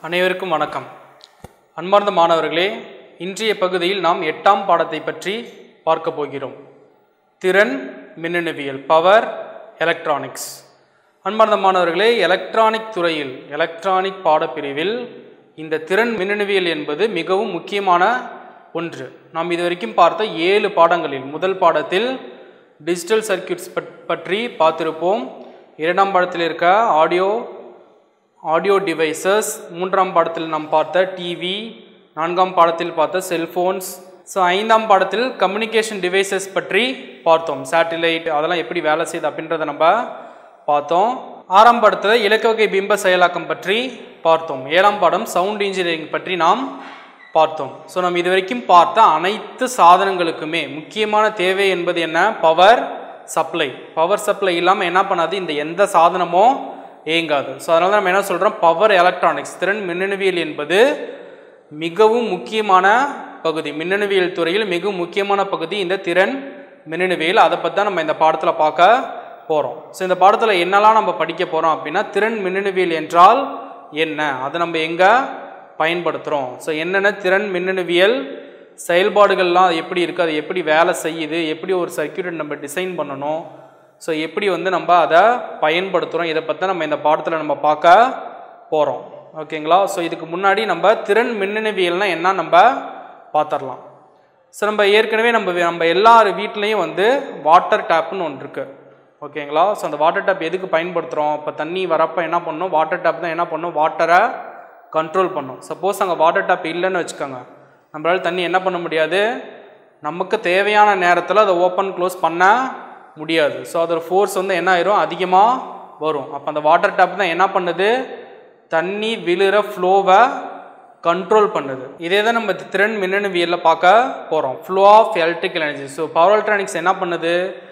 அனைவருக்கும் வணக்கம் அன்பார்ந்த மாணவர்களே இன்றைய பகுதியில் நாம் எட்டாம் பாடத்தை பற்றி பார்க்க போகிறோம் திறன் மின்னணுவியல் பவர் எலக்ட்ரானிக்ஸ் அன்பார்ந்த மாணவர்களே எலக்ட்ரானிக் துறையில் எலக்ட்ரானிக் பாடப்பிரிவில் இந்த திறன் மின்னணுவியல் என்பது மிகவும் முக்கியமான ஒன்று நாம் இதுவரைக்கும் பார்த்த ஏழு பாடங்களில் முதல் பாடத்தில் டிஜிட்டல் சர்க்யூட்ஸ் பற்றி பார்த்திருப்போம் இரண்டாம் பாடத்தில் இருக்க ஆடியோ ஆடியோ டிவைசஸ் மூன்றாம் பாடத்தில் நாம் பார்த்த டிவி நான்காம் பாடத்தில் பார்த்த செல்ஃபோன்ஸ் ஸோ ஐந்தாம் பாடத்தில் கம்யூனிகேஷன் டிவைசஸ் பற்றி பார்த்தோம் சேட்டிலைட் அதெல்லாம் எப்படி வேலை செய்யுது அப்படின்றத நம்ம பார்த்தோம் ஆறாம் பாடத்தில் இலக்க வகை பிம்ப செயலாக்கம் பற்றி பார்த்தோம் ஏழாம் பாடம் சவுண்ட் இன்ஜினியரிங் பற்றி நாம் பார்த்தோம் ஸோ நம்ம இது வரைக்கும் பார்த்த அனைத்து சாதனங்களுக்குமே முக்கியமான தேவை என்பது என்ன பவர் சப்ளை பவர் சப்ளை இல்லாமல் என்ன பண்ணாது இந்த எந்த சாதனமும் இயங்காது ஸோ அதனால தான் நம்ம என்ன சொல்கிறோம் பவர் எலக்ட்ரானிக்ஸ் திறன் மின்னணுவியல் என்பது மிகவும் முக்கியமான பகுதி மின்னணுவியல் துறையில் மிகவும் முக்கியமான பகுதி இந்த திறன் மின்னணுவியல் அதை பற்றி தான் நம்ம இந்த பாடத்தில் பார்க்க போகிறோம் ஸோ இந்த பாடத்தில் என்னெல்லாம் நம்ம படிக்க போகிறோம் அப்படின்னா திறன் மின்னணுவியல் என்றால் என்ன அதை நம்ம எங்கே பயன்படுத்துகிறோம் ஸோ என்னென்ன திறன் மின்னணுவியல் செயல்பாடுகள்லாம் அது எப்படி இருக்குது அது எப்படி வேலை செய்யுது எப்படி ஒரு சர்க்கியூட்டை நம்ம டிசைன் பண்ணணும் ஸோ எப்படி வந்து நம்ம அதை பயன்படுத்துகிறோம் இதை பற்றி நம்ம இந்த பாடத்தில் நம்ம பார்க்க போகிறோம் ஓகேங்களா ஸோ இதுக்கு முன்னாடி நம்ம திறன் மின்னணுவியல்னால் என்ன நம்ம பார்த்துடலாம் ஸோ நம்ம ஏற்கனவே நம்ம நம்ம எல்லார் வீட்லேயும் வந்து வாட்டர் டேப்னு ஒன்று இருக்குது ஓகேங்களா ஸோ அந்த வாட்டர் டேப் எதுக்கு பயன்படுத்துகிறோம் இப்போ தண்ணி வரப்போ என்ன பண்ணணும் வாட்டர் டேப் தான் என்ன பண்ணணும் வாட்டரை கண்ட்ரோல் பண்ணும் சப்போஸ் அங்கே வாட்டர் டேப் இல்லைன்னு வச்சுக்கோங்க நம்மளால் தண்ணி என்ன பண்ண முடியாது நமக்கு தேவையான நேரத்தில் அதை ஓப்பன் க்ளோஸ் பண்ண முடியாது ஸோ அதோட ஃபோர்ஸ் வந்து என்ன ஆயிரும் அதிகமாக வரும் அப்போ அந்த வாட்டர் டேப் தான் என்ன பண்ணுது தண்ணி விழுற ஃப்ளோவை கண்ட்ரோல் பண்ணுது இதே தான் நம்ம திறன் மின்னணுவியலில் பார்க்க போகிறோம் flow of electrical energy so power electronics என்ன பண்ணுது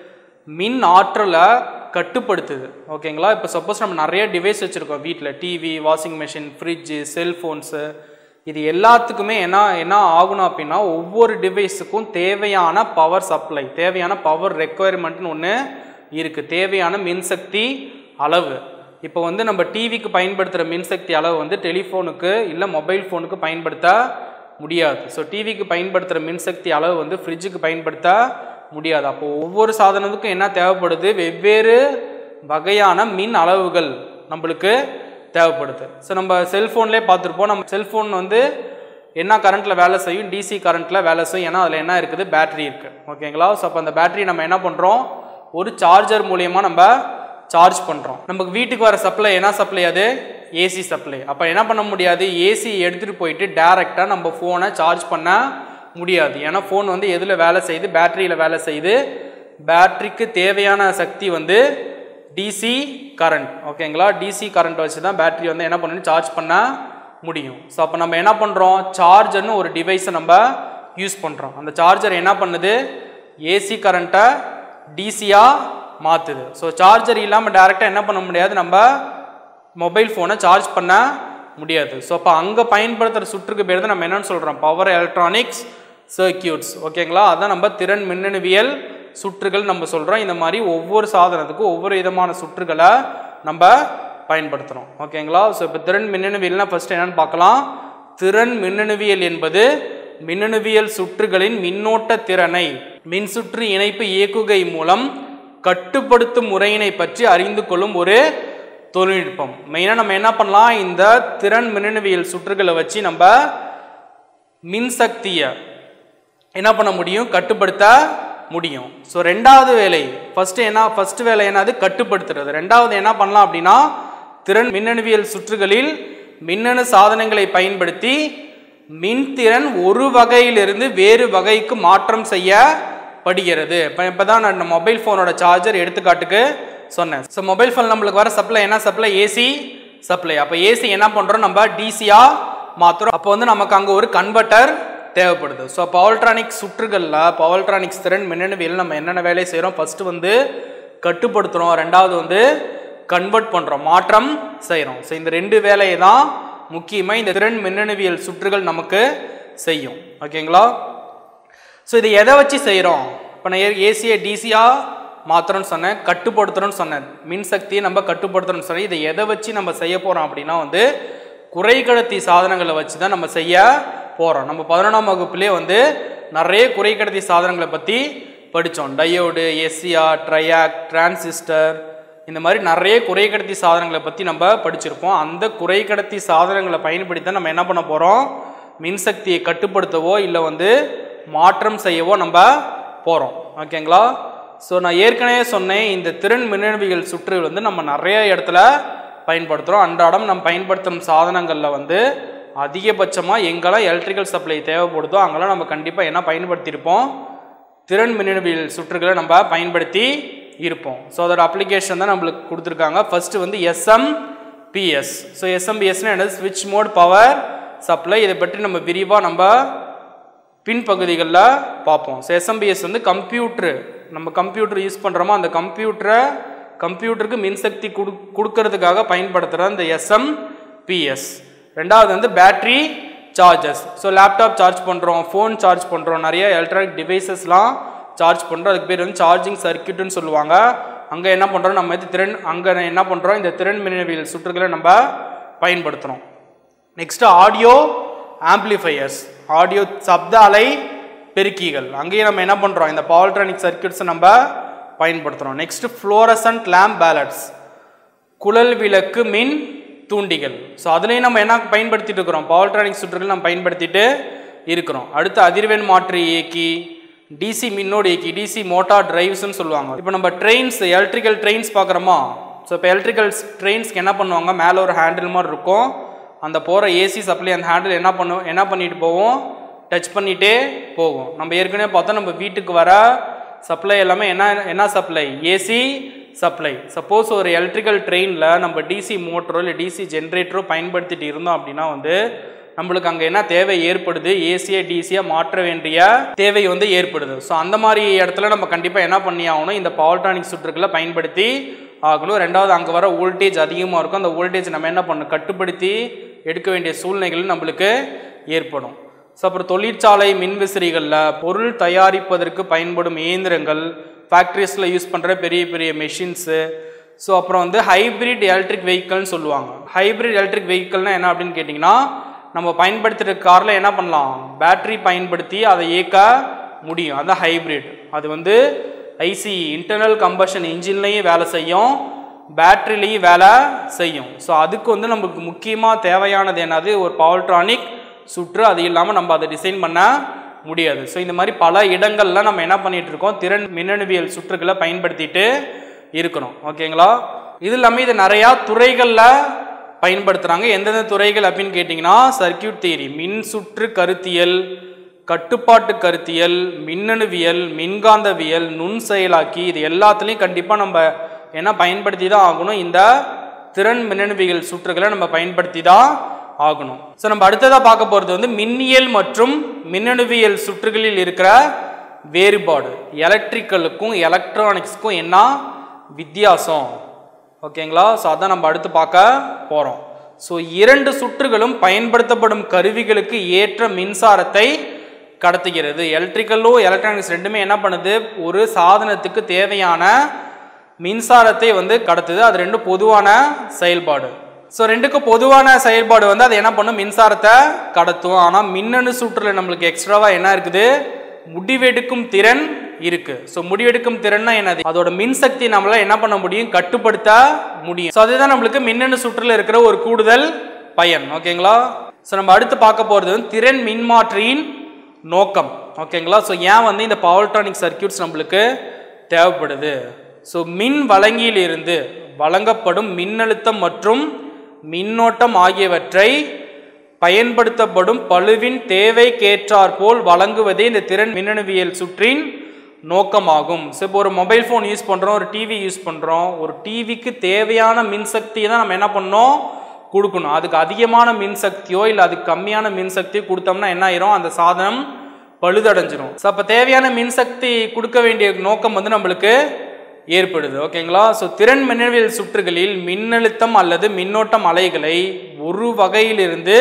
மின் ஆற்றலை கட்டுப்படுத்துது ஓகேங்களா இப்போ சப்போஸ் நம்ம நிறைய டிவைஸ் வச்சுருக்கோம் வீட்டில் TV washing machine fridge cellphones இது எல்லாத்துக்குமே என்ன என்ன ஆகணும் அப்படின்னா ஒவ்வொரு டிவைஸுக்கும் தேவையான பவர் சப்ளை தேவையான பவர் ரெக்குயர்மெண்ட்னு ஒன்று இருக்குது தேவையான மின்சக்தி அளவு இப்போ வந்து நம்ம டிவிக்கு பயன்படுத்துகிற மின்சக்தி அளவு வந்து டெலிஃபோனுக்கு இல்லை மொபைல் ஃபோனுக்கு பயன்படுத்த முடியாது ஸோ டிவிக்கு பயன்படுத்துகிற மின்சக்தி அளவு வந்து ஃப்ரிட்ஜுக்கு பயன்படுத்த முடியாது அப்போ ஒவ்வொரு சாதனத்துக்கும் என்ன தேவைப்படுது வெவ்வேறு வகையான மின் அளவுகள் நம்மளுக்கு தேவைப்படுது ஸோ நம்ம செல்ஃபோன்லேயே பார்த்துருப்போம் நம்ம செல்ஃபோன் வந்து என்ன கரண்ட்டில் வேலை செய்யும் டிசி கரண்ட்டில் வேலை செய்யும் ஏன்னா அதில் என்ன இருக்குது பேட்டரி இருக்குது ஓகேங்களா ஸோ அப்போ அந்த பேட்டரி நம்ம என்ன பண்ணுறோம் ஒரு சார்ஜர் மூலியமாக நம்ம சார்ஜ் பண்ணுறோம் நமக்கு வீட்டுக்கு வர சப்ளை என்ன சப்ளை அது ஏசி சப்ளை அப்போ என்ன பண்ண முடியாது ஏசி எடுத்துகிட்டு போயிட்டு டேரெக்டாக நம்ம ஃபோனை சார்ஜ் பண்ண முடியாது ஏன்னா ஃபோன் வந்து எதில் வேலை செய்யுது பேட்டரியில் வேலை செய்யுது பேட்டரிக்கு தேவையான சக்தி வந்து டிசி கரண்ட் ஓகேங்களா டிசி கரண்ட் வச்சு தான் பேட்டரி வந்து என்ன பண்ணணும் சார்ஜ் பண்ண முடியும் ஸோ அப்போ நம்ம என்ன பண்ணுறோம் சார்ஜர்னு ஒரு டிவைஸை நம்ம யூஸ் பண்ணுறோம் அந்த சார்ஜர் என்ன பண்ணுது ஏசி கரண்ட்டை டிசியாக மாற்றுது ஸோ சார்ஜர் இல்லாமல் டேரெக்டாக என்ன பண்ண முடியாது நம்ம மொபைல் ஃபோனை சார்ஜ் பண்ண முடியாது ஸோ அப்போ அங்கே பயன்படுத்துகிற சுற்றுக்கு பேர் தான் நம்ம என்னென்னு சொல்கிறோம் பவர் எலக்ட்ரானிக்ஸ் சர்க்கியூட்ஸ் ஓகேங்களா அதான் நம்ம திறன் மின்னணுவியல் சுற்றுகள் நம்ம சொல்கிறோம் இந்த மாதிரி ஒவ்வொரு சாதனத்துக்கும் ஒவ்வொரு விதமான சுற்றுகளை நம்ம பயன்படுத்துகிறோம் ஓகேங்களா ஸோ இப்போ திறன் மின்னணுவியல்னா ஃபஸ்ட்டு என்னென்னு பார்க்கலாம் திறன் மின்னணுவியல் என்பது மின்னணுவியல் சுற்றுகளின் மின்னோட்ட திறனை மின்சுற்று இணைப்பு இயக்குகை மூலம் கட்டுப்படுத்தும் முறையினை பற்றி அறிந்து கொள்ளும் ஒரு தொழில்நுட்பம் மெயினாக நம்ம என்ன பண்ணலாம் இந்த திறன் மின்னணுவியல் சுற்றுகளை வச்சு நம்ம மின்சக்தியை என்ன பண்ண முடியும் கட்டுப்படுத்த முடியும் ஸோ ரெண்டாவது வேலை ஃபஸ்ட்டு என்ன ஃபஸ்ட்டு வேலை என்னது கட்டுப்படுத்துறது ரெண்டாவது என்ன பண்ணலாம் அப்படின்னா திறன் மின்னணுவியல் சுற்றுகளில் மின்னணு சாதனங்களை பயன்படுத்தி மின்திறன் ஒரு வகையிலிருந்து வேறு வகைக்கு மாற்றம் செய்யப்படுகிறது இப்போ இப்போ தான் நான் மொபைல் ஃபோனோட சார்ஜர் எடுத்துக்காட்டுக்கு சொன்னேன் ஸோ மொபைல் ஃபோன் நம்மளுக்கு வர சப்ளை என்ன சப்ளை ஏசி சப்ளை அப்போ ஏசி என்ன பண்ணுறோம் நம்ம டிசியாக மாற்றுறோம் அப்போ வந்து நமக்கு அங்கே ஒரு கன்வெர்ட்டர் தேவைப்படுது ஸோ பவல்ட்ரானிக்ஸ் சுற்றுகளில் பவல்ட்ரானிக்ஸ் திறன் மின்னணுவியல் நம்ம என்னென்ன வேலையை செய்கிறோம் ஃபஸ்ட்டு வந்து கட்டுப்படுத்துகிறோம் ரெண்டாவது வந்து கன்வெர்ட் பண்ணுறோம் மாற்றம் செய்கிறோம் ஸோ இந்த ரெண்டு வேலையை தான் முக்கியமாக இந்த திறன் மின்னணுவியல் சுற்றுகள் நமக்கு செய்யும் ஓகேங்களா ஸோ இதை எதை வச்சு செய்கிறோம் இப்போ நான் ஏசியை டிசியாக மாத்திரம்னு சொன்னேன் கட்டுப்படுத்துறோம்னு சொன்னேன் மின்சக்தியை நம்ம கட்டுப்படுத்துறோம்னு சொன்னேன் இதை எதை வச்சு நம்ம செய்ய போகிறோம் அப்படின்னா வந்து குறைக்கடத்தி சாதனங்களை வச்சு தான் நம்ம செய்ய போகிறோம் நம்ம பதினொன்றாம் வகுப்புலேயே வந்து நிறைய குறைக்கடத்தி சாதனங்களை பற்றி படித்தோம் டயோடு எஸ்சிஆர் ட்ரையாக் டிரான்சிஸ்டர் இந்த மாதிரி நிறைய குறைக்கடத்தி சாதனங்களை பற்றி நம்ம படிச்சிருப்போம் அந்த குறைக்கடத்தி சாதனங்களை பயன்படுத்தி தான் நம்ம என்ன பண்ண போகிறோம் மின்சக்தியை கட்டுப்படுத்தவோ இல்லை வந்து மாற்றம் செய்யவோ நம்ம போகிறோம் ஓகேங்களா ஸோ நான் ஏற்கனவே சொன்னேன் இந்த திறன் மின்னணுவியல் சுற்றுகள் வந்து நம்ம நிறைய இடத்துல பயன்படுத்துகிறோம் அன்றாடம் நம்ம பயன்படுத்தும் சாதனங்களில் வந்து அதிகபட்சமாக எங்கெல்லாம் எலக்ட்ரிக்கல் சப்ளை தேவைப்படுதோ அங்கெல்லாம் நம்ம கண்டிப்பாக என்ன பயன்படுத்தியிருப்போம் திறன் மின்னணுவியல் சுற்றுகளை நம்ம பயன்படுத்தி இருப்போம் ஸோ அதோட அப்ளிகேஷன் தான் நம்மளுக்கு கொடுத்துருக்காங்க ஃபர்ஸ்ட் வந்து எஸ்எம்பிஎஸ் ஸோ எஸ்எம்பிஎஸ்னா என்னது ஸ்விட்ச் மோட் பவர் சப்ளை இதை பற்றி நம்ம விரிவாக நம்ம பின்பகுதிகளில் பார்ப்போம் ஸோ எஸ்எம்பிஎஸ் வந்து கம்ப்யூட்ரு நம்ம கம்ப்யூட்டர் யூஸ் பண்ணுறோமோ அந்த கம்ப்யூட்டரை கம்ப்யூட்டருக்கு மின்சக்தி கொடு கொடுக்கறதுக்காக பயன்படுத்துகிற இந்த எஸ்எம்பிஎஸ் ரெண்டாவது வந்து battery chargers so laptop charge பண்ணுறோம் ஃபோன் சார்ஜ் பண்ணுறோம் நிறைய எலக்ட்ரானிக் டிவைசஸ்லாம் சார்ஜ் பண்ணுறோம் அதுக்கு பேர் வந்து சார்ஜிங் சர்க்கியூட்னு சொல்லுவாங்க அங்கே என்ன பண்ணுறோம் நம்ம இது திறன் அங்கே என்ன பண்ணுறோம் இந்த திறன் மின்னவியல் சுற்றுகளை நம்ம பயன்படுத்துகிறோம் நெக்ஸ்ட் ஆடியோ ஆம்ப்ளிஃபையர்ஸ் ஆடியோ சப்த அலை பெருக்கிகள் அங்கேயும் நம்ம என்ன பண்ணுறோம் இந்த பால்ட்ரானிக் சர்க்கியூட்ஸை நம்ம பயன்படுத்துகிறோம் நெக்ஸ்ட் ஃப்ளோரசன்ட் லேம்ப் பேலட்ஸ் குழல் விளக்கு மின் தூண்டிகள் ஸோ அதுலேயும் நம்ம என்ன பயன்படுத்திட்டு இருக்கிறோம் பால்ட்ரானிக் சுற்றுகள் நம்ம பயன்படுத்திட்டு இருக்கிறோம் அடுத்து அதிர்வெண் மாற்றி இயக்கி டிசி மின்னோடு இயக்கி டிசி மோட்டார் டிரைவ்ஸ்னு சொல்லுவாங்க இப்போ நம்ம ட்ரெயின்ஸ் எலக்ட்ரிக்கல் ட்ரெயின்ஸ் பார்க்குறோமா ஸோ இப்போ எலக்ட்ரிக்கல் ட்ரெயின்ஸ்க்கு என்ன பண்ணுவாங்க மேலே ஒரு ஹேண்டில் மாதிரி இருக்கும் அந்த போகிற ஏசி சப்ளை அந்த ஹேண்டில் என்ன பண்ணும் என்ன பண்ணிட்டு போவோம் டச் பண்ணிகிட்டே போகும் நம்ம ஏற்கனவே பார்த்தோம் நம்ம வீட்டுக்கு வர சப்ளை எல்லாமே என்ன என்ன சப்ளை ஏசி சப்ளை சப்போஸ் ஒரு எலக்ட்ரிக்கல் ட்ரெயினில் நம்ம டிசி மோட்டரோ இல்லை டிசி ஜென்ரேட்டரோ பயன்படுத்திட்டு இருந்தோம் அப்படின்னா வந்து நம்மளுக்கு அங்கே என்ன தேவை ஏற்படுது ஏசியை டிசியாக மாற்ற வேண்டிய தேவை வந்து ஏற்படுது ஸோ அந்த மாதிரி இடத்துல நம்ம கண்டிப்பாக என்ன பண்ணி ஆகணும் இந்த பவர்ட்ரானிக் சுற்றுக்களை பயன்படுத்தி ஆகணும் ரெண்டாவது அங்கே வர வோல்டேஜ் அதிகமாக இருக்கும் அந்த வோல்டேஜ் நம்ம என்ன பண்ணணும் கட்டுப்படுத்தி எடுக்க வேண்டிய சூழ்நிலைகள் நம்மளுக்கு ஏற்படும் ஸோ அப்புறம் தொழிற்சாலை மின்விசிறிகளில் பொருள் தயாரிப்பதற்கு பயன்படும் இயந்திரங்கள் ஃபேக்ட்ரிஸில் யூஸ் பண்ணுற பெரிய பெரிய மெஷின்ஸு ஸோ அப்புறம் வந்து ஹைப்ரிட் எலக்ட்ரிக் வெஹிக்கல்னு சொல்லுவாங்க ஹைப்ரிட் எலக்ட்ரிக் வெஹிக்கல்னால் என்ன அப்படின்னு கேட்டிங்கன்னா நம்ம பயன்படுத்துகிற காரில் என்ன பண்ணலாம் பேட்டரி பயன்படுத்தி அதை இயக்க முடியும் அதான் ஹைப்ரிட் அது வந்து ஐசி இன்டர்னல் கம்பஷன் இன்ஜின்லேயும் வேலை செய்யும் பேட்டரிலையும் வேலை செய்யும் ஸோ அதுக்கு வந்து நமக்கு முக்கியமாக தேவையானது என்னது ஒரு பவர்ட்ரானிக் சுற்று அது இல்லாமல் நம்ம அதை டிசைன் பண்ண முடியாது ஸோ இந்த மாதிரி பல இடங்கள்ல நம்ம என்ன பண்ணிட்டு இருக்கோம் திறன் மின்னணுவியல் சுற்றுகளை பயன்படுத்திட்டு இருக்கிறோம் ஓகேங்களா இது இல்லாமல் இது நிறையா துறைகளில் பயன்படுத்துகிறாங்க எந்தெந்த துறைகள் அப்படின்னு கேட்டிங்கன்னா சர்க்கியூட் தியரி மின் சுற்று கருத்தியல் கட்டுப்பாட்டு கருத்தியல் மின்னணுவியல் மின்காந்தவியல் நுண் செயலாக்கி இது எல்லாத்துலேயும் கண்டிப்பாக நம்ம என்ன பயன்படுத்தி தான் ஆகணும் இந்த திறன் மின்னணுவியல் சுற்றுகளை நம்ம பயன்படுத்தி தான் ஆகணும் ஸோ நம்ம அடுத்ததாக பார்க்க போகிறது வந்து மின்னியல் மற்றும் மின்னணுவியல் சுற்றுகளில் இருக்கிற வேறுபாடு எலக்ட்ரிக்கலுக்கும் எலக்ட்ரானிக்ஸ்க்கும் என்ன வித்தியாசம் ஓகேங்களா ஸோ அதான் நம்ம அடுத்து பார்க்க போகிறோம் ஸோ இரண்டு சுற்றுகளும் பயன்படுத்தப்படும் கருவிகளுக்கு ஏற்ற மின்சாரத்தை கடத்துகிறது எலக்ட்ரிக்கலும் எலக்ட்ரானிக்ஸ் ரெண்டுமே என்ன பண்ணுது ஒரு சாதனத்துக்கு தேவையான மின்சாரத்தை வந்து கடத்துது அது ரெண்டும் பொதுவான செயல்பாடு ஸோ ரெண்டுக்கும் பொதுவான செயல்பாடு வந்து அது என்ன பண்ணும் மின்சாரத்தை கடத்தும் ஆனால் மின்னணு சுற்றுல நம்மளுக்கு எக்ஸ்ட்ராவாக என்ன இருக்குது முடிவெடுக்கும் திறன் இருக்கு ஸோ முடிவெடுக்கும் திறன்னா என்னது அதோட மின்சக்தி நம்மளால என்ன பண்ண முடியும் கட்டுப்படுத்த முடியும் ஸோ அதுதான் நம்மளுக்கு மின்னணு சுற்றுல இருக்கிற ஒரு கூடுதல் பயன் ஓகேங்களா ஸோ நம்ம அடுத்து பார்க்க போகிறது வந்து திறன் மின்மாற்றியின் நோக்கம் ஓகேங்களா ஸோ ஏன் வந்து இந்த பவர்ட்ரானிக் சர்க்கியூட்ஸ் நம்மளுக்கு தேவைப்படுது ஸோ மின் வழங்கியிலிருந்து வழங்கப்படும் மின்னழுத்தம் மற்றும் மின்னோட்டம் ஆகியவற்றை பயன்படுத்தப்படும் பளுவின் தேவைக்கேற்றாற்போல் வழங்குவதே இந்த திறன் மின்னணுவியல் சுற்றின் நோக்கமாகும் ஸோ இப்போ ஒரு மொபைல் ஃபோன் யூஸ் பண்ணுறோம் ஒரு டிவி யூஸ் பண்ணுறோம் ஒரு டிவிக்கு தேவையான மின்சக்தியை தான் நம்ம என்ன பண்ணோம் கொடுக்கணும் அதுக்கு அதிகமான மின்சக்தியோ இல்லை அதுக்கு கம்மியான மின்சக்தியோ கொடுத்தோம்னா என்ன ஆயிரும் அந்த சாதனம் பழுதடைஞ்சிரும் ஸோ அப்போ தேவையான மின்சக்தி கொடுக்க வேண்டிய நோக்கம் வந்து நம்மளுக்கு ஏற்படுது ஓகேங்களா ஸோ திறன் மின்னணுவியல் சுற்றுகளில் மின்னழுத்தம் அல்லது மின்னோட்டம் அலைகளை ஒரு வகையிலிருந்து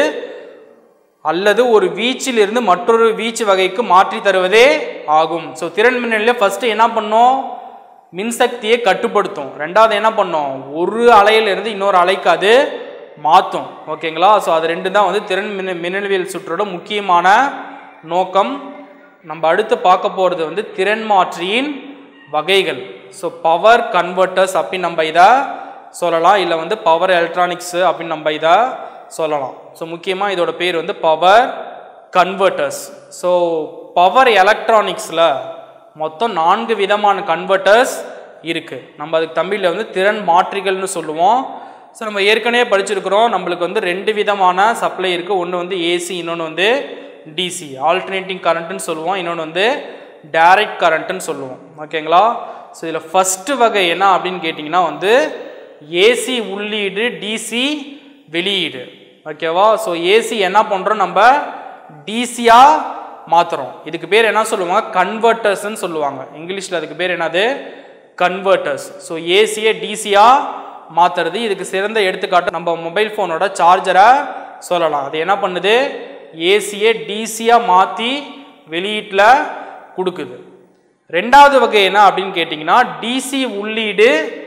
அல்லது ஒரு வீச்சிலிருந்து மற்றொரு வீச்சு வகைக்கு மாற்றி தருவதே ஆகும் ஸோ திறன் மின்னலில் ஃபஸ்ட்டு என்ன பண்ணோம் மின்சக்தியை கட்டுப்படுத்தும் ரெண்டாவது என்ன பண்ணோம் ஒரு அலையிலிருந்து இன்னொரு அலைக்கு அது மாற்றும் ஓகேங்களா ஸோ அது ரெண்டு தான் வந்து திறன் மின் மின்னணுவியல் சுற்றோட முக்கியமான நோக்கம் நம்ம அடுத்து பார்க்க போகிறது வந்து திறன் மாற்றியின் வகைகள் ஸோ பவர் கன்வெர்ட்டர்ஸ் அப்படின்னு நம்ம இதை சொல்லலாம் இல்லை வந்து பவர் எலக்ட்ரானிக்ஸு அப்படின்னு நம்ம இதை சொல்லலாம் ஸோ முக்கியமாக இதோட பேர் வந்து பவர் கன்வெர்ட்டர்ஸ் ஸோ பவர் எலக்ட்ரானிக்ஸில் மொத்தம் நான்கு விதமான கன்வெர்ட்டர்ஸ் இருக்குது நம்ம அதுக்கு தமிழில் வந்து திறன் மாற்றிகள்னு சொல்லுவோம் ஸோ நம்ம ஏற்கனவே படிச்சிருக்கிறோம் நம்மளுக்கு வந்து ரெண்டு விதமான சப்ளை இருக்குது ஒன்று வந்து ஏசி இன்னொன்று வந்து டிசி ஆல்டர்னேட்டிங் கரண்ட்டுன்னு சொல்லுவோம் இன்னொன்று வந்து டைரக்ட் கரண்ட்டுன்னு சொல்லுவோம் ஓகேங்களா ஸோ இதில் ஃபஸ்ட்டு வகை என்ன அப்படின்னு கேட்டிங்கன்னா வந்து ஏசி உள்ளீடு டிசி வெளியீடு ஓகேவா ஸோ ஏசி என்ன பண்ணுறோம் நம்ம டிசியாக மாற்றுறோம் இதுக்கு பேர் என்ன சொல்லுவாங்க கன்வெர்ட்டர்ஸ்ன்னு சொல்லுவாங்க இங்கிலீஷில் அதுக்கு பேர் என்னது கன்வெர்ட்டர்ஸ் ஸோ ஏசியை டிசியாக மாற்றுறது இதுக்கு சிறந்த எடுத்துக்காட்டு நம்ம மொபைல் ஃபோனோட சார்ஜரை சொல்லலாம் அது என்ன பண்ணுது ஏசியை டிசியாக மாற்றி வெளியீட்டில் கொடுக்குது ரெண்டாவது வகை என்ன அப்படின்னு கேட்டிங்கன்னா டிசி உள்ளீடு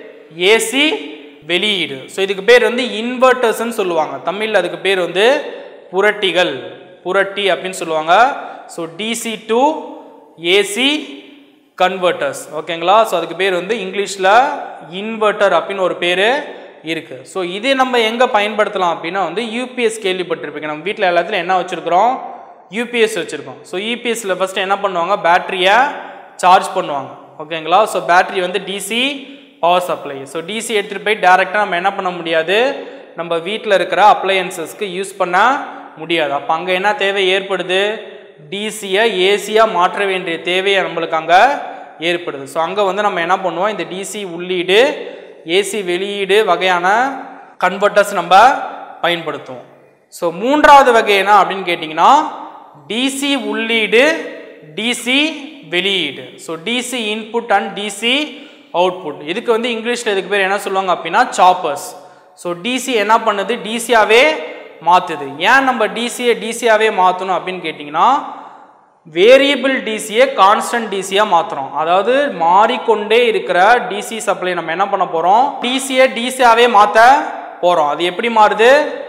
ஏசி வெளியீடு ஸோ இதுக்கு பேர் வந்து இன்வெர்ட்டர்ஸ்ன்னு சொல்லுவாங்க தமிழில் அதுக்கு பேர் வந்து புரட்டிகள் புரட்டி அப்படின்னு சொல்லுவாங்க so DC to AC converters ஓகேங்களா ஸோ அதுக்கு பேர் வந்து இங்கிலீஷில் இன்வெர்ட்டர் அப்படின்னு ஒரு பேர் இருக்குது ஸோ இது நம்ம எங்கே பயன்படுத்தலாம் அப்படின்னா வந்து யூபிஎஸ் கேள்விப்பட்டிருப்பீங்க நம்ம வீட்டில் எல்லாத்துலையும் என்ன வச்சுருக்கிறோம் யூபிஎஸ் வச்சுருக்கோம் ஸோ யூபிஎஸ்சில் ஃபஸ்ட்டு என்ன பண்ணுவாங்க பேட்டரியை சார்ஜ் பண்ணுவாங்க ஓகேங்களா ஸோ பேட்டரி வந்து DC power supply so DC எடுத்துகிட்டு போய் டேரெக்டாக நம்ம என்ன பண்ண முடியாது நம்ம வீட்டில் இருக்கிற அப்ளையன்சஸ்க்கு யூஸ் பண்ண முடியாது அப்போ அங்கே என்ன தேவை ஏற்படுது டிசியை ஏசியாக மாற்ற வேண்டிய தேவையை நம்மளுக்கு அங்கே ஏற்படுது ஸோ அங்கே வந்து நம்ம என்ன பண்ணுவோம் இந்த டிசி உள்ளீடு ஏசி வெளியீடு வகையான கன்வெர்ட்டர்ஸ் நம்ம பயன்படுத்துவோம் ஸோ மூன்றாவது வகை என்ன அப்படின்னு கேட்டிங்கன்னா டிசி உள்ளீடு டிசி வெளியீடு so DC input and DC output இதுக்கு வந்து இங்கிலீஷில் இதுக்கு பேர் என்ன சொல்லுவாங்க அப்படின்னா சாப்பர்ஸ் ஸோ டிசி என்ன பண்ணுது டிசியாகவே மாற்றுது ஏன் நம்ம டிசியை டிசியாகவே மாற்றணும் அப்படின்னு கேட்டிங்கன்னா வேரியபிள் டிசியை கான்ஸ்டன்ட் டிசியாக மாற்றுறோம் அதாவது மாறிக்கொண்டே இருக்கிற டிசி சப்ளை நம்ம என்ன பண்ண போகிறோம் டிசியை டிசியாகவே மாற்ற போகிறோம் அது எப்படி மாறுது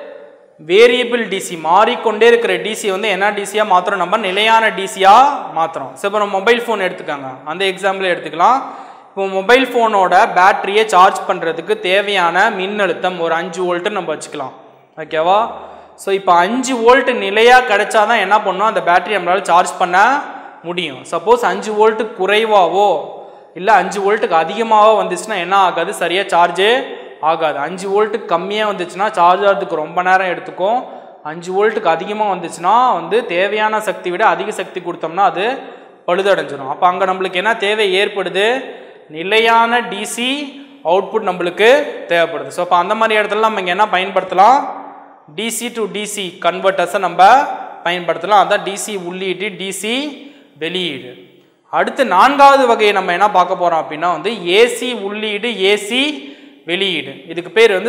வேரியபிள் டிசி மாறிக்கொண்டே இருக்கிற டிசி வந்து என்ன டிசியாக மாற்றுறோம் நம்ம நிலையான டிசியாக மாற்றுறோம் ஸோ இப்போ நம்ம மொபைல் ஃபோன் எடுத்துக்கோங்க அந்த எக்ஸாம்பிள் எடுத்துக்கலாம் இப்போ மொபைல் ஃபோனோட பேட்டரியை சார்ஜ் பண்ணுறதுக்கு தேவையான மின்னழுத்தம் ஒரு அஞ்சு வோல்ட்டு நம்ம வச்சுக்கலாம் ஓகேவா ஸோ இப்போ அஞ்சு வோல்ட் நிலையாக கிடைச்சா தான் என்ன பண்ணணும் அந்த பேட்டரி நம்மளால் சார்ஜ் பண்ண முடியும் சப்போஸ் அஞ்சு வோல்ட்டு குறைவாவோ இல்லை அஞ்சு வோல்ட்டுக்கு அதிகமாகவோ வந்துச்சுன்னா என்ன ஆகாது சரியாக சார்ஜே ஆகாது அஞ்சு வோல்ட்டுக்கு கம்மியாக வந்துச்சுன்னா சார்ஜ் ஆகிறதுக்கு ரொம்ப நேரம் எடுத்துக்கும் அஞ்சு வோல்ட்டுக்கு அதிகமாக வந்துச்சுன்னா வந்து தேவையான சக்தி விட அதிக சக்தி கொடுத்தோம்னா அது பழுதடைஞ்சிடும் அப்போ அங்கே நம்மளுக்கு என்ன தேவை ஏற்படுது நிலையான டிசி அவுட்புட் நம்மளுக்கு தேவைப்படுது ஸோ அப்போ அந்த மாதிரி இடத்துல நம்ம இங்கே என்ன பயன்படுத்தலாம் டிசி டு டிசி கன்வெர்ட்டர்ஸை நம்ம பயன்படுத்தலாம் அதான் டிசி உள்ளீடு டிசி வெளியீடு அடுத்து நான்காவது வகையை நம்ம என்ன பார்க்க போகிறோம் அப்படின்னா வந்து ஏசி உள்ளீடு ஏசி வெளியீடு இதுக்கு பேர் வந்து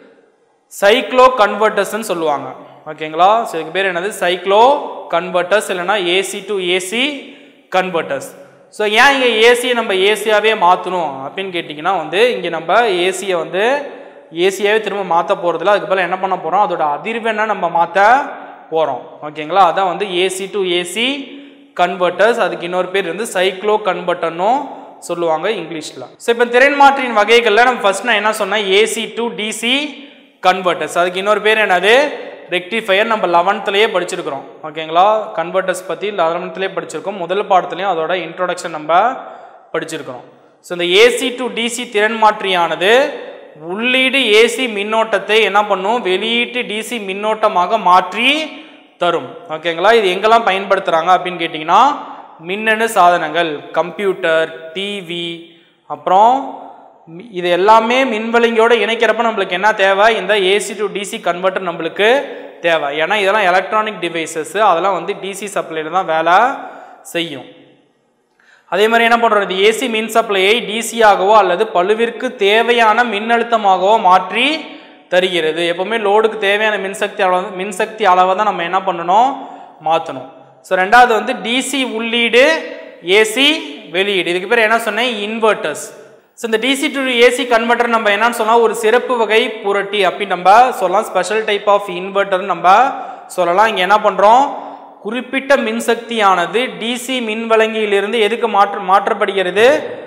சைக்ளோ கன்வெர்ட்டர்ஸ்னு சொல்லுவாங்க ஓகேங்களா ஸோ இதுக்கு பேர் என்னது சைக்ளோ கன்வெர்ட்டர்ஸ் இல்லைன்னா AC to AC converters so ஏன் இங்கே ஏசியை நம்ம ஏசியாகவே மாற்றணும் அப்படின்னு கேட்டிங்கன்னா வந்து இங்கே நம்ம ஏசியை வந்து ஏசியாகவே திரும்ப மாற்ற போகிறதில்ல அதுக்கு பதிலா என்ன பண்ண போகிறோம் அதோட அதிர்வெண்ணை நம்ம மாற்ற போகிறோம் ஓகேங்களா அதான் வந்து ஏசி டு ஏசி கன்வெர்ட்டர்ஸ் அதுக்கு இன்னொரு பேர் வந்து சைக்ளோ கன்வெர்ட்டர்னும் சொல்லுவாங்க இங்கிலீஷில் ஸோ இப்போ திறன் மாற்றியின் வகைகளில் நம்ம ஃபர்ஸ்ட் நான் என்ன சொன்னேன் ஏசி டு டிசி கன்வெர்ட்டர்ஸ் அதுக்கு இன்னொரு பேர் என்னது ரெக்டிஃபையர் நம்ம லெவன்த்துலேயே படிச்சிருக்கிறோம் ஓகேங்களா கன்வெர்ட்டர்ஸ் பற்றி லெவன்த்துலேயே படிச்சிருக்கோம் முதல் பாடத்துலேயும் அதோட இன்ட்ரோடக்ஷன் நம்ம படிச்சிருக்கிறோம் ஸோ இந்த ஏசி டு டிசி திறன் மாற்றியானது உள்ளீடு ஏசி மின்னோட்டத்தை என்ன பண்ணும் வெளியீட்டு டிசி மின்னோட்டமாக மாற்றி தரும் ஓகேங்களா இது எங்கெல்லாம் பயன்படுத்துகிறாங்க அப்படின்னு கேட்டிங்கன்னா மின்னணு சாதனங்கள் கம்ப்யூட்டர் டிவி அப்புறம் மி- இது எல்லாமே மின்வலிங்கோட இணைக்கிறப்ப நம்மளுக்கு என்ன தேவை இந்த ஏசி டு டிசி கன்வெர்ட்டர் நம்மளுக்கு தேவை ஏன்னா இதெல்லாம் எலக்ட்ரானிக் டிவைசஸ் அதெல்லாம் வந்து டிசி சப்ளைல தான் வேலை செய்யும் அதே மாதிரி என்ன பண்ணுறோம் இது ஏசி மின் சப்ளையை டிசியாகவோ அல்லது பளுவிற்கு தேவையான மின்னழுத்தமாகவோ மாற்றி தருகிறது எப்பவுமே லோடுக்கு தேவையான மின்சக்தி அளவு மின்சக்தி அளவை தான் நம்ம என்ன பண்ணணும் மாற்றணும் ஸோ ரெண்டாவது வந்து டிசி உள்ளீடு ஏசி வெளியீடு இதுக்கு பேர் என்ன சொன்னேன் இன்வெர்ட்டர்ஸ் ஸோ இந்த டிசி டு ஏசி கன்வெர்ட்டர் நம்ம என்னன்னு சொன்னால் ஒரு சிறப்பு வகை புரட்டி அப்படின்னு நம்ம சொல்லலாம் ஸ்பெஷல் டைப் ஆஃப் இன்வெர்ட்டர் நம்ம சொல்லலாம் இங்கே என்ன பண்ணுறோம் குறிப்பிட்ட மின்சக்தியானது டிசி மின் வழங்கியிலிருந்து எதுக்கு மாற்ற மாற்றப்படுகிறது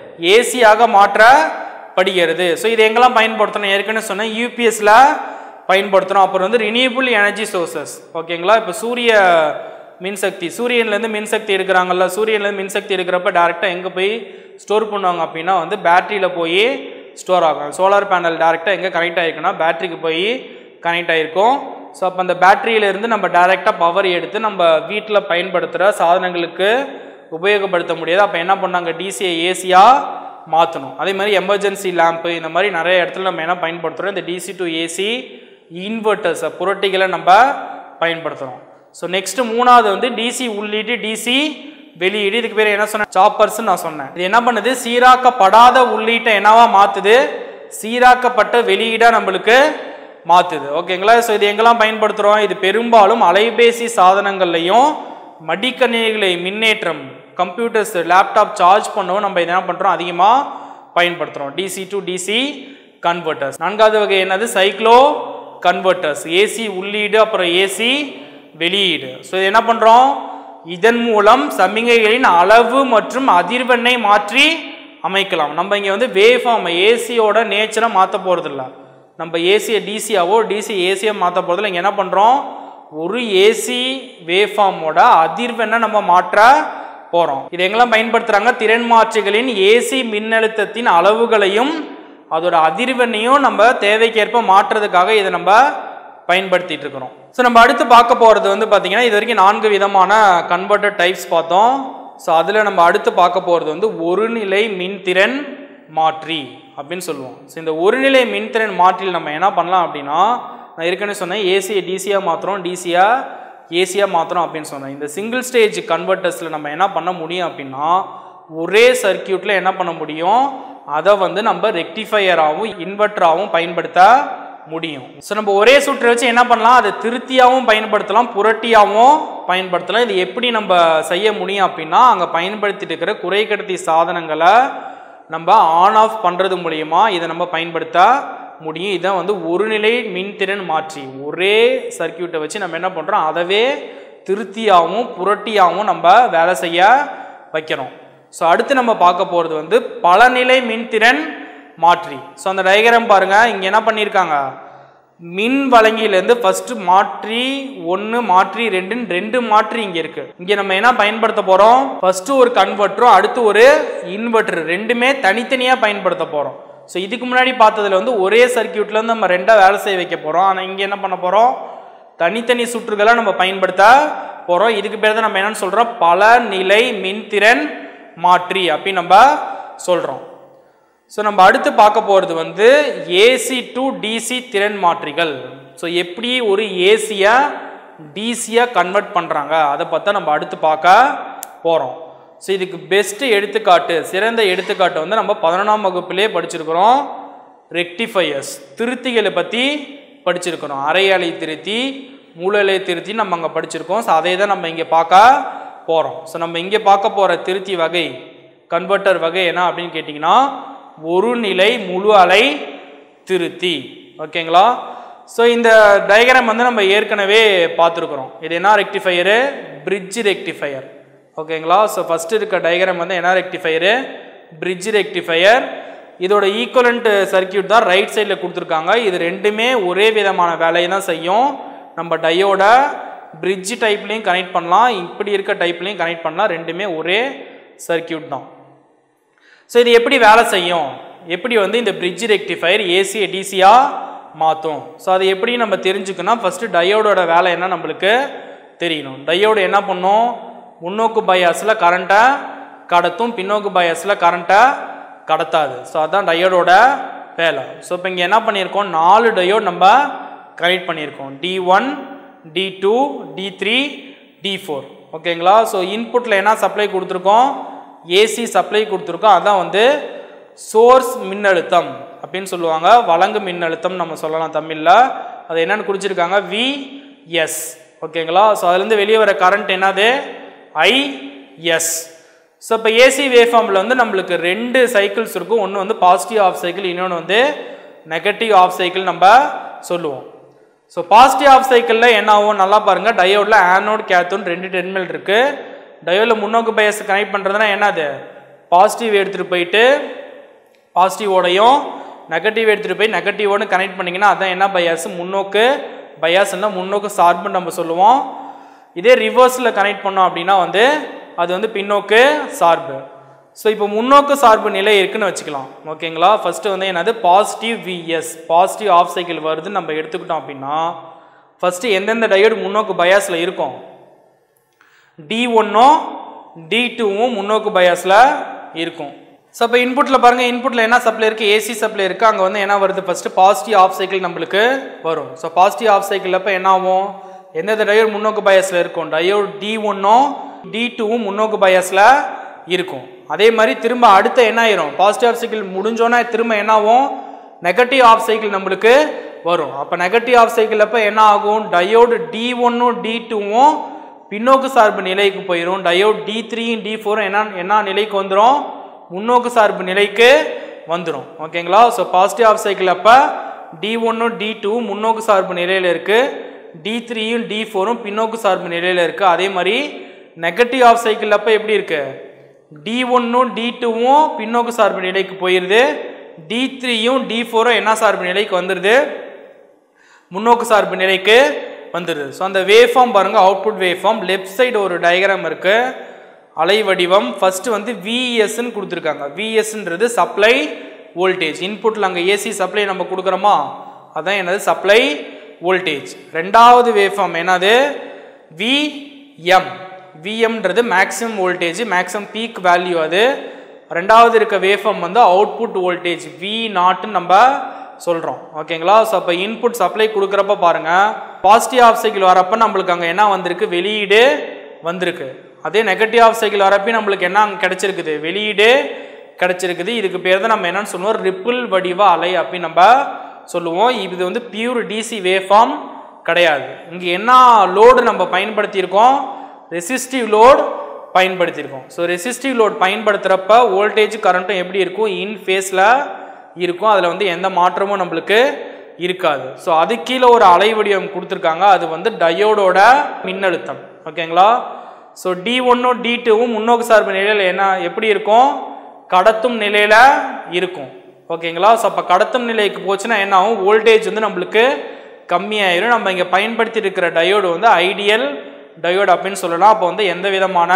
ஏசியாக மாற்றப்படுகிறது ஸோ இது எங்கெல்லாம் பயன்படுத்தணும் ஏற்கனவே சொன்னேன் யூபிஎஸ்ல பயன்படுத்தணும் அப்புறம் வந்து ரினியூபிள் எனர்ஜி சோர்சஸ் ஓகேங்களா இப்போ சூரிய மின்சக்தி சூரியன்லேருந்து மின்சக்தி எடுக்கிறாங்கல்ல சூரியன்லேருந்து மின்சக்தி எடுக்கிறப்ப டேரெக்டாக எங்கே போய் ஸ்டோர் பண்ணுவாங்க அப்படின்னா வந்து பேட்டரியில் போய் ஸ்டோர் ஆகும் சோலார் பேனல் டேரெக்டாக எங்கே கனெக்ட் ஆகிருக்குன்னா பேட்டரிக்கு போய் கனெக்ட் ஆகிருக்கும் ஸோ அப்போ அந்த பேட்டரியிலேருந்து நம்ம டேரெக்டாக பவர் எடுத்து நம்ம வீட்டில் பயன்படுத்துகிற சாதனங்களுக்கு உபயோகப்படுத்த முடியாது அப்போ என்ன பண்ணாங்க டிசியை ஏசியாக மாற்றணும் அதே மாதிரி எமர்ஜென்சி லேம்ப்பு இந்த மாதிரி நிறைய இடத்துல நம்ம என்ன பயன்படுத்துகிறோம் இந்த டிசி டு ஏசி இன்வெர்ட்டர்ஸை புரட்டிகளை நம்ம பயன்படுத்துகிறோம் ஸோ நெக்ஸ்ட் மூணாவது வந்து டிசி உள்ளீடு டிசி வெளியீடு இதுக்கு பேர் என்ன சொன்னேன் சாப்பர்ஸ் நான் சொன்னேன் இது என்ன பண்ணுது சீராக்கப்படாத உள்ளீட்டை என்னவா மாத்துது சீராக்கப்பட்ட வெளியீடா நம்மளுக்கு மாத்துது ஓகேங்களா ஸோ இது எங்கெல்லாம் பயன்படுத்துகிறோம் இது பெரும்பாலும் அலைபேசி சாதனங்கள்லையும் மடிக்கணினிகளை மின்னேற்றம் கம்ப்யூட்டர்ஸ் லேப்டாப் சார்ஜ் பண்ணவும் நம்ம இதை என்ன பண்ணுறோம் அதிகமாக பயன்படுத்துகிறோம் டிசி டு டிசி கன்வெர்ட்டர்ஸ் நான்காவது வகை என்னது சைக்ளோ கன்வெர்ட்டர்ஸ் ஏசி உள்ளீடு அப்புறம் ஏசி வெளியீடு ஸோ இது என்ன பண்ணுறோம் இதன் மூலம் சமிகைகளின் அளவு மற்றும் அதிர்வெண்ணை மாற்றி அமைக்கலாம் நம்ம இங்கே வந்து வேவ் ஃபார்ம் ஏசியோட நேச்சரை மாற்ற போகிறதில்ல நம்ம ஏசியை டிசியாவோ டிசி ஏசியை மாற்ற போகிறதில்ல இங்கே என்ன பண்ணுறோம் ஒரு ஏசி வேவ் ஃபார்மோட அதிர்வெண்ணை நம்ம மாற்ற போகிறோம் இது எங்கெல்லாம் பயன்படுத்துகிறாங்க திறன் மாற்றிகளின் ஏசி மின்னழுத்தத்தின் அளவுகளையும் அதோட அதிர்வெண்ணையும் நம்ம தேவைக்கேற்ப மாற்றுறதுக்காக இதை நம்ம பயன்படுத்திட்டு இருக்கிறோம் ஸோ நம்ம அடுத்து பார்க்க போகிறது வந்து பார்த்தீங்கன்னா இது வரைக்கும் நான்கு விதமான கன்வெர்ட்டர் டைப்ஸ் பார்த்தோம் ஸோ அதில் நம்ம அடுத்து பார்க்க போகிறது வந்து ஒருநிலை மின்திறன் மாற்றி அப்படின்னு சொல்லுவோம் ஸோ இந்த ஒருநிலை மின்திறன் மாற்றியில் நம்ம என்ன பண்ணலாம் அப்படின்னா நான் ஏற்கனவே சொன்னேன் ஏசியை டிசியாக மாற்றுறோம் டிசியாக ஏசியாக மாற்றுறோம் அப்படின்னு சொன்னேன் இந்த சிங்கிள் ஸ்டேஜ் கன்வெர்ட்டர்ஸில் நம்ம என்ன பண்ண முடியும் அப்படின்னா ஒரே சர்க்கியூட்டில் என்ன பண்ண முடியும் அதை வந்து நம்ம ரெக்டிஃபையராகவும் இன்வெர்டராகவும் பயன்படுத்த முடியும் ஸோ நம்ம ஒரே சுற்றை வச்சு என்ன பண்ணலாம் அதை திருத்தியாகவும் பயன்படுத்தலாம் புரட்டியாகவும் பயன்படுத்தலாம் இது எப்படி நம்ம செய்ய முடியும் அப்படின்னா அங்கே பயன்படுத்திட்டு இருக்கிற குறைக்கடத்தி சாதனங்களை நம்ம ஆன் ஆஃப் பண்ணுறது மூலியமா இதை நம்ம பயன்படுத்த முடியும் இதான் வந்து ஒருநிலை மின்திறன் மாற்றி ஒரே சர்க்கியூட்டை வச்சு நம்ம என்ன பண்ணுறோம் அதவே திருத்தியாகவும் புரட்டியாகவும் நம்ம வேலை செய்ய வைக்கிறோம் ஸோ அடுத்து நம்ம பார்க்க போகிறது வந்து பலநிலை மின்திறன் மாற்றி ஸோ அந்த டயக்ராம் பாருங்க இங்கே என்ன பண்ணியிருக்காங்க மின் வழங்கியிலேருந்து ஃபர்ஸ்ட் மாற்றி ஒன்று மாற்றி ரெண்டுன்னு ரெண்டு மாற்றி இங்கே இருக்கு இங்கே நம்ம என்ன பயன்படுத்த போகிறோம் ஃபர்ஸ்ட் ஒரு கன்வெர்ட்டரும் அடுத்து ஒரு இன்வெர்டர் ரெண்டுமே தனித்தனியாக பயன்படுத்த போகிறோம் ஸோ இதுக்கு முன்னாடி பார்த்ததுல வந்து ஒரே சர்க்கியூட்ல இருந்து நம்ம ரெண்டாக வேலை செய்ய வைக்க போகிறோம் ஆனால் இங்கே என்ன பண்ண போகிறோம் தனித்தனி சுற்றுகளை நம்ம பயன்படுத்த போகிறோம் இதுக்கு பேர் தான் நம்ம என்னன்னு சொல்கிறோம் பல நிலை மின்திறன் மாற்றி அப்படின்னு நம்ம சொல்கிறோம் ஸோ நம்ம அடுத்து பார்க்க போகிறது வந்து ஏசி டு டிசி திறன் மாற்றிகள் ஸோ எப்படி ஒரு ஏசியை டிசியாக கன்வெர்ட் பண்ணுறாங்க அதை பார்த்தா நம்ம அடுத்து பார்க்க போகிறோம் ஸோ இதுக்கு பெஸ்ட்டு எடுத்துக்காட்டு சிறந்த எடுத்துக்காட்டு வந்து நம்ம பதினொன்றாம் வகுப்பிலே படிச்சிருக்கிறோம் ரெக்டிஃபையர்ஸ் திருத்திகளை பற்றி படிச்சிருக்கிறோம் அரையலை திருத்தி மூலலை திருத்தி நம்ம அங்கே படிச்சிருக்கோம் ஸோ அதை தான் நம்ம இங்கே பார்க்க போகிறோம் ஸோ நம்ம இங்கே பார்க்க போகிற திருத்தி வகை கன்வெர்ட்டர் வகை என்ன அப்படின்னு கேட்டிங்கன்னா ஒரு நிலை முழு அலை திருத்தி ஓகேங்களா ஸோ இந்த டயக்ராம் வந்து நம்ம ஏற்கனவே பார்த்துருக்குறோம் இது என்ன ரெக்டிஃபையரு பிரிட்ஜ் ரெக்டிஃபையர் ஓகேங்களா ஸோ ஃபஸ்ட்டு இருக்க டயக்ராம் வந்து என்ன ரெக்டிஃபையரு பிரிட்ஜ் ரெக்டிஃபையர் இதோட ஈக்குவலண்ட் சர்க்கியூட் தான் ரைட் சைடில் கொடுத்துருக்காங்க இது ரெண்டுமே ஒரே விதமான வேலையை தான் செய்யும் நம்ம டயோட பிரிட்ஜ் டைப்லேயும் கனெக்ட் பண்ணலாம் இப்படி இருக்க டைப்லேயும் கனெக்ட் பண்ணலாம் ரெண்டுமே ஒரே சர்க்கியூட் தான் ஸோ இது எப்படி வேலை செய்யும் எப்படி வந்து இந்த பிரிட்ஜ் ரெக்டிஃபையர் ஏசியை டிசியாக மாற்றும் ஸோ அது எப்படி நம்ம தெரிஞ்சுக்கணும் ஃபஸ்ட்டு டயோடோட வேலை என்ன நம்மளுக்கு தெரியணும் டயோடு என்ன பண்ணும் முன்னோக்கு பயாஸில் கரண்ட்டை கடத்தும் பின்னோக்கு பயாஸில் கரண்ட்டை கடத்தாது ஸோ அதான் டயோடோட வேலை ஸோ இப்போ இங்கே என்ன பண்ணியிருக்கோம் நாலு டயோட் நம்ம கனெக்ட் பண்ணியிருக்கோம் D one D two D three D four ஓகேங்களா ஸோ இன்புட்டில் என்ன சப்ளை கொடுத்துருக்கோம் ஏசி சப்ளை கொடுத்துருக்கோம் அதான் வந்து சோர்ஸ் மின்னழுத்தம் அப்படின்னு சொல்லுவாங்க வழங்கு மின்னழுத்தம் நம்ம சொல்லலாம் தமிழில் அது என்னன்னு குறிச்சிருக்காங்க விஎஸ் ஓகேங்களா ஸோ அதுலேருந்து வெளியே வர கரண்ட் என்னது ஐஎஸ் ஸோ இப்போ ஏசி வேவ் ஃபார்மில் வந்து நம்மளுக்கு ரெண்டு சைக்கிள்ஸ் இருக்கும் ஒன்று வந்து பாசிட்டிவ் ஆஃப் சைக்கிள் இன்னொன்று வந்து நெகட்டிவ் ஆஃப் சைக்கிள் நம்ம சொல்லுவோம் ஸோ பாசிட்டிவ் ஆஃப் சைக்கிளில் என்ன ஆகும் நல்லா பாருங்கள் டயோடில் ஆனோட் கேத்தோன் ரெண்டு டெர்மினல் இருக்குது டயோடில் முன்னோக்கு பயஸ் கனெக்ட் பண்ணுறதுனா என்னது பாசிட்டிவ் எடுத்துகிட்டு போயிட்டு பாசிட்டிவோடையும் நெகட்டிவ் எடுத்துகிட்டு போய் நெகட்டிவோடு கனெக்ட் பண்ணிங்கன்னா அதான் என்ன பயாஸ் முன்னோக்கு பயாஸ்னா முன்னோக்கு சார்புன்னு நம்ம சொல்லுவோம் இதே ரிவர்ஸில் கனெக்ட் பண்ணோம் அப்படின்னா வந்து அது வந்து பின்னோக்கு சார்பு ஸோ இப்போ முன்னோக்கு சார்பு நிலை இருக்குன்னு வச்சுக்கலாம் ஓகேங்களா ஃபஸ்ட்டு வந்து என்னது positive V S positive half cycle வருதுன்னு நம்ம எடுத்துக்கிட்டோம் அப்படின்னா ஃபஸ்ட்டு எந்தெந்த டயோடு முன்னோக்கு பயாஸில் இருக்கும் டி ஒன்னும் டி டூவும் முன்னோக்கு பயாஸில் இருக்கும் ஸோ இப்போ இன்புட்டில் பாருங்கள் இன்புட்டில் என்ன சப்ளை இருக்குது ஏசி சப்ளை இருக்குது அங்கே வந்து என்ன வருது ஃபஸ்ட்டு பாசிட்டிவ் ஆஃப் சைக்கிள் நம்மளுக்கு வரும் ஸோ பாசிட்டிவ் ஆஃப் சைக்கிள் அப்போ என்ன ஆகும் எந்தெந்த டயோடு முன்னோக்கு பயாஸில் இருக்கும் டயோடு டி ஒன்னும் டி டூவும் முன்னோக்கு பயாஸில் இருக்கும் அதே மாதிரி திரும்ப அடுத்த என்ன ஆயிரும் பாசிட்டிவ் ஆஃப் சைக்கிள் முடிஞ்சோன்னா திரும்ப என்ன ஆகும் நெகட்டிவ் ஆஃப் சைக்கிள் நம்மளுக்கு வரும் அப்போ நெகட்டிவ் ஆஃப் சைக்கிள் அப்போ என்ன ஆகும் டயோடு டி ஒன்னும் டி டூவும் பின்னோக்கு சார்பு நிலைக்கு போயிடும் டயோட் டி த்ரீயும் டி ஃபோரும் என்ன என்ன நிலைக்கு வந்துடும் முன்னோக்கு சார்பு நிலைக்கு வந்துடும் ஓகேங்களா ஸோ பாசிட்டிவ் ஆஃப் சைக்கிள் அப்போ டி ஒன்னும் டி டூவும் முன்னோக்கு சார்பு நிலையில் இருக்குது டி த்ரீயும் டி ஃபோரும் பின்னோக்கு சார்பு நிலையில் இருக்குது அதே மாதிரி நெகட்டிவ் ஆஃப் சைக்கிள் அப்போ எப்படி இருக்கு டி ஒன்னும் டி டூவும் பின்னோக்கு சார்பு நிலைக்கு போயிடுது டி த்ரீயும் டி ஃபோரும் என்ன சார்பு நிலைக்கு வந்துடுது முன்னோக்கு சார்பு நிலைக்கு வந்துடுது ஸோ அந்த வேவ் ஃபார்ம் பாருங்கள் output waveform left side ஒரு டயக்ராம் இருக்குது அலை வடிவம் ஃபஸ்ட்டு வந்து விஎஸ்ன்னு கொடுத்துருக்காங்க விஎஸ்ன்றது சப்ளை வோல்டேஜ் இன்புட்டில் அங்கே ஏசி சப்ளை நம்ம கொடுக்குறோமா அதான் என்னது சப்ளை வோல்டேஜ் ரெண்டாவது வேவ் ஃபார்ம் என்னது விஎம் விஎம்ன்றது maximum voltage maximum peak value அது ரெண்டாவது இருக்க வேஃபம் வந்து அவுட்புட் வோல்டேஜ் வி நாட்டுன்னு நம்ம சொல்கிறோம் ஓகேங்களா ஸோ அப்போ இன்புட் சப்ளை கொடுக்குறப்ப பாருங்கள் பாசிட்டிவ் ஆஃப் சைக்கிள் வரப்போ நம்மளுக்கு அங்கே என்ன வந்திருக்கு வெளியீடு வந்திருக்கு அதே நெகட்டிவ் ஆஃப் சைக்கிள் வரப்போ நம்மளுக்கு என்ன அங்கே கிடச்சிருக்குது வெளியீடு கிடச்சிருக்குது இதுக்கு பேர் தான் நம்ம என்னன்னு சொல்லுவோம் ரிப்பிள் வடிவ அலை அப்படின்னு நம்ம சொல்லுவோம் இது வந்து பியூர் டிசி வேஃபார்ம் கிடையாது இங்கே என்ன லோடு நம்ம பயன்படுத்தியிருக்கோம் ரெசிஸ்டிவ் லோட் பயன்படுத்தியிருக்கோம் ஸோ ரெசிஸ்டிவ் லோட் பயன்படுத்துகிறப்ப வோல்டேஜ் கரண்ட்டும் எப்படி இருக்கும் இன் ஃபேஸில் இருக்கும் அதில் வந்து எந்த மாற்றமும் நம்மளுக்கு இருக்காது ஸோ அது கீழே ஒரு அலை வடிவம் கொடுத்துருக்காங்க அது வந்து டயோடோட மின்னழுத்தம் ஓகேங்களா ஸோ டி ஒன்னும் டி டூவும் முன்னோக்கு சார்பு நிலையில் என்ன எப்படி இருக்கும் கடத்தும் நிலையில் இருக்கும் ஓகேங்களா ஸோ அப்போ கடத்தும் நிலைக்கு போச்சுன்னா என்ன ஆகும் வோல்டேஜ் வந்து நம்மளுக்கு கம்மியாயிரும் நம்ம இங்கே பயன்படுத்தி இருக்கிற டயோடு வந்து ஐடியல் டயோடு அப்படின்னு சொல்லலாம் அப்போ வந்து எந்த விதமான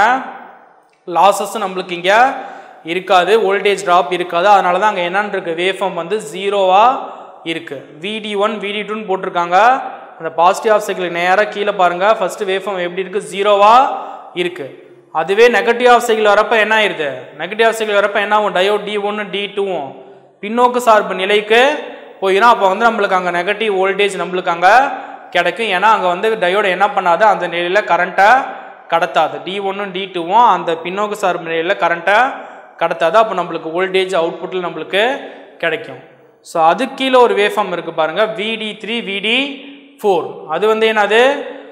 லாஸஸும் நம்மளுக்கு இங்கே இருக்காது வோல்டேஜ் ட்ராப் இருக்காது அதனால தான் அங்கே என்னன்னு இருக்கு வேஃபம் வந்து ஜீரோவாக இருக்குது விடி ஒன் விடி டூன்னு போட்டிருக்காங்க அந்த பாசிட்டிவ் ஆஃப் சைக்கிள் நேராக கீழே பாருங்கள் ஃபஸ்ட்டு வேஃபம் எப்படி இருக்குது ஜீரோவாக இருக்குது அதுவே நெகட்டிவ் ஆஃப் சைக்கிள் வரப்போ என்ன ஆயிருது நெகட்டிவ் ஆஃப் சைக்கிள் வரப்போ என்ன ஆகும் டயோ டி ஒன்று டி டூவும் பின்னோக்கு சார்பு நிலைக்கு போயிடும் அப்போ வந்து நம்மளுக்கு அங்கே நெகட்டிவ் வோல்டேஜ் நம்மளுக்கு அங்கே கிடைக்கும் ஏன்னா அங்கே வந்து டயோடு என்ன பண்ணாது அந்த நிலையில் கரண்ட்டை கடத்தாது டி ஒன்றும் டி டூவும் அந்த பின்னோக்கு சார்பு நிலையில் கரண்ட்டை கடத்தாது அப்போ நம்மளுக்கு வோல்டேஜ் அவுட்புட்டில் நம்மளுக்கு கிடைக்கும் ஸோ அது கீழே ஒரு வேஃபார்ம் இருக்குது பாருங்கள் விடி த்ரீ விடி ஃபோர் அது வந்து என்னது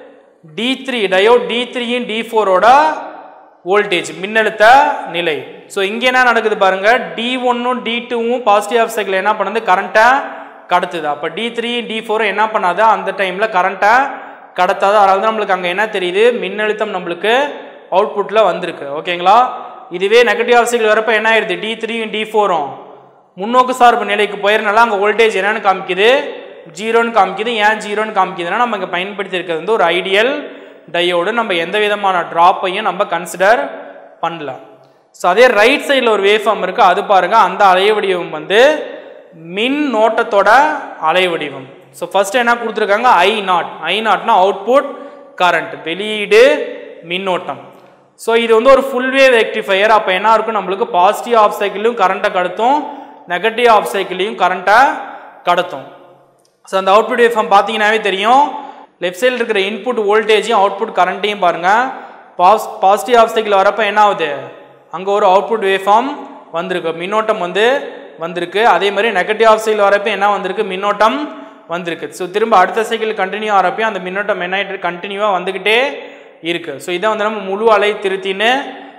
டி த்ரீ டயோட் டி த்ரீயும் டி ஃபோரோட வோல்டேஜ் மின்னழுத்த நிலை ஸோ இங்கே என்ன நடக்குது பாருங்க டி ஒன்னும் டி டூவும் பாசிட்டிவ் ஆஃப் சைக்கிள் என்ன பண்ணுது கரண்ட்டை கடத்துது அப்போ டி த்ரீ டி ஃபோரும் என்ன பண்ணாது அந்த டைமில் கரண்ட்டை கடத்தாது அதனால தான் நம்மளுக்கு அங்கே என்ன தெரியுது மின்னழுத்தம் நம்மளுக்கு அவுட்புட்டில் வந்திருக்கு ஓகேங்களா இதுவே நெகட்டிவ் ஆஃப் சைக்கிள் வரப்போ என்ன ஆயிடுது டி த்ரீயும் டி ஃபோரும் முன்னோக்கு சார்பு நிலைக்கு போயிருந்தாலும் அங்கே வோல்டேஜ் என்னன்னு காமிக்குது ஜீரோன்னு காமிக்குது ஏன் ஜீரோன்னு காமிக்குதுன்னா நம்ம இங்கே பயன்படுத்தி இருக்கிறது வந்து ஒரு ஐடியல் டையோடு நம்ம எந்த விதமான ட்ராப்பையும் நம்ம கன்சிடர் பண்ணல ஸோ அதே ரைட் சைடில் ஒரு வேஃபார்ம் இருக்குது அது பாருங்கள் அந்த அலை வடிவம் வந்து மின் நோட்டத்தோட அலை வடிவம் ஸோ ஃபர்ஸ்ட் என்ன கொடுத்துருக்காங்க ஐ நாட் ஐ நாட்னா அவுட்புட் கரண்ட் வெளியீடு மின்னோட்டம் ஸோ இது வந்து ஒரு ஃபுல் வேவ் ரெக்டிஃபையர் அப்போ என்ன இருக்கும் நம்மளுக்கு பாசிட்டிவ் ஆஃப் சைக்கிளையும் கரண்ட்டை கடத்தும் நெகட்டிவ் ஆஃப் சைக்கிளையும் கரண்ட்டை கடத்தும் ஸோ அந்த அவுட்புட் வேவ்ஃபார்ம் பார்த்தீங்கன்னாவே தெரியும் லெஃப்ட் சைடில் இருக்கிற இன்புட் வோல்டேஜையும் அவுட்புட் கரண்ட்டையும் பாருங்கள் பாஸ் பாசிட்டிவ் ஆஃப் சைக்கிள் வரப்போ என்ன ஆகுது அங்கே ஒரு அவுட்புட் வேவ்ஃபார்ம் வந்திருக்கு மின்னோட்டம் வந்து வந்திருக்கு அதே மாதிரி நெகட்டிவ் ஆஃப் சைக்கிள் வரப்போ என்ன வந்திருக்கு மின்னோட்டம் வந்திருக்கு ஸோ திரும்ப அடுத்த சைக்கிள் கண்டினியூ ஆகிறப்பையும் அந்த மின்னோட்டம் என்ன ஆகிட்டு கண்டினியூவாக வந்துக்கிட்டே இருக்குது ஸோ இதை வந்து நம்ம முழு அலை திருத்தின்னு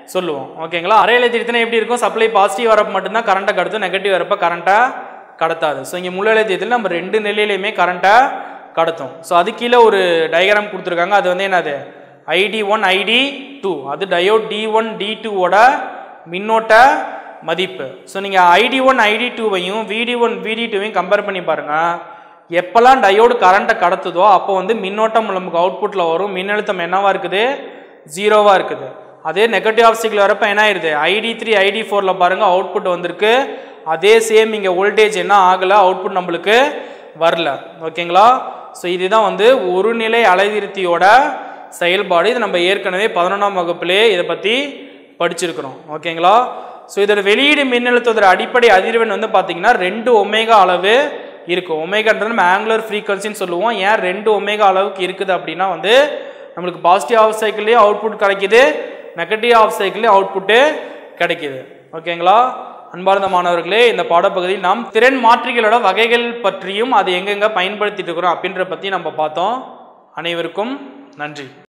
சொல்லுவோம் ஓகேங்களா அரையில திருத்தினா எப்படி இருக்கும் சப்ளை பாசிட்டிவ் வரப்ப மட்டும்தான் கரண்ட்டை கடத்தும் நெகட்டிவ் வரப்ப கரண்ட்டை கடத்தாது ஸோ இங்கே முள்ளலை திருத்தில் நம்ம ரெண்டு நிலையிலையுமே கரண்ட்டை கடத்தும் ஸோ அது கீழே ஒரு டயக்ராம் கொடுத்துருக்காங்க அது வந்து என்னது ஐடி ஒன் ஐடி டூ அது டயோட் டி ஒன் டி டூவோட மின்னோட்ட மதிப்பு ஸோ நீங்கள் ஐடி ஒன் ஐடி டூவையும் விடி ஒன் விடி டூவையும் கம்பேர் பண்ணி பாருங்கள் எப்போல்லாம் டயோடு கரண்ட்டை கடத்துதோ அப்போ வந்து மின்னோட்டம் நமக்கு அவுட்புட்டில் வரும் மின்னழுத்தம் என்னவா இருக்குது ஜீரோவாக இருக்குது அதே நெகட்டிவ் ஆப்ஸ்டிக்கில் வரப்போ என்ன ஆயிருது ஐடி த்ரீ ஐடி ஃபோரில் பாருங்கள் அவுட்புட் வந்திருக்கு அதே சேம் இங்கே வோல்டேஜ் என்ன ஆகலை அவுட்புட் நம்மளுக்கு வரல ஓகேங்களா ஸோ இதுதான் வந்து ஒரு நிலை அலைதிருத்தியோட செயல்பாடு இது நம்ம ஏற்கனவே பதினொன்றாம் வகுப்புலேயே இதை பற்றி படிச்சிருக்கிறோம் ஓகேங்களா ஸோ இதோட வெளியீடு மின்னழுத்தத்தோட அடிப்படை அதிர்வெண் வந்து பார்த்தீங்கன்னா ரெண்டு ஒமேகா அளவு இருக்கும் ஒமேகான்றது நம்ம ஆங்குலர் ஃப்ரீக்வன்சின்னு சொல்லுவோம் ஏன் ரெண்டு ஒமேகா அளவுக்கு இருக்குது அப்படின்னா வந்து நம்மளுக்கு பாசிட்டிவ் ஆஃப் சைக்கிள்லேயும் அவுட்புட் கிடைக்குது நெகட்டிவ் ஆஃப் சைக்கிள்லேயும் அவுட்புட்டு கிடைக்குது ஓகேங்களா அன்பார்ந்த மாணவர்களே இந்த பாடப்பகுதியில் நாம் திறன் மாற்றிகளோட வகைகள் பற்றியும் அது எங்கெங்க பயன்படுத்திட்டு இருக்கிறோம் அப்படின்ற பற்றி நம்ம பார்த்தோம் அனைவருக்கும் நன்றி